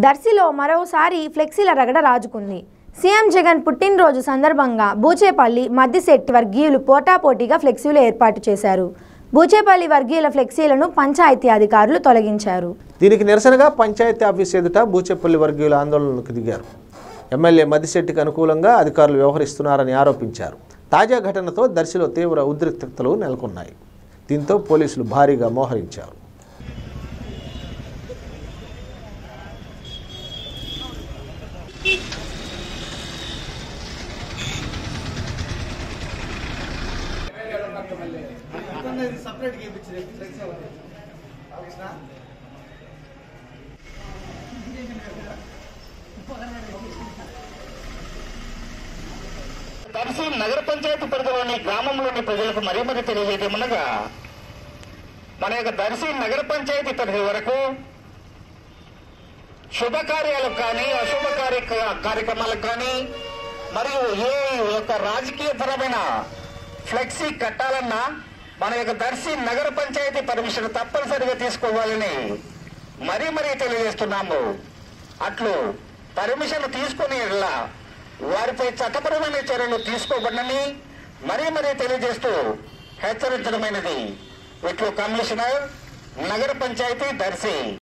దర్శిలో మరోసారి ఫ్లెక్సీల రగడ రాజుకుంది సీఎం జగన్ పుట్టినరోజు సందర్భంగా బూచేపల్లి మద్దిశెట్టి వర్గీయులు పోటాపోటీగా ఫ్లెక్సీలు ఏర్పాటు చేశారు బూచేపల్లి వర్గీయుల ఫ్లెక్సీలను పంచాయతీ అధికారులు తొలగించారు దీనికి నిరసనగా పంచాయతీ ఆఫీస్ ఎదుట బూచేపల్లి వర్గీయుల ఆందోళనకు దిగారు ఎమ్మెల్యే మద్దిశెట్టికి అనుకూలంగా అధికారులు వ్యవహరిస్తున్నారని ఆరోపించారు తాజా ఘటనతో దర్శిలో తీవ్ర ఉద్రిక్తతలు నెలకొన్నాయి దీంతో పోలీసులు భారీగా మోహరించారు దర్శి నగర పంచాయతీ పరిధిలోని గ్రామంలోని ప్రజలకు మరీ మరీ తెలియజేయమనగా మన యొక్క దర్శి నగర పంచాయతీ పరిధి వరకు శుభకార్యాలకు కానీ అశుభ కార్య- కార్యక్రమాలకు కానీ మరియు ఏ యొక్క రాజకీయపరమైన ఫ్లెక్సీ కట్టాలన్నా మన యొక్క దర్శి నగర పంచాయతీ పర్మిషన్ తప్పనిసరిగా తీసుకోవాలని మరీ మరీ తెలియజేస్తున్నాము అట్లు పర్మిషన్ తీసుకుని ఎడల వారిపై చట్టపరమైన చర్యలు తీసుకోబడని మరీ మరీ తెలియజేస్తూ హెచ్చరించడమైనది ఇట్లు కమిషనర్ నగర పంచాయతీ దర్శి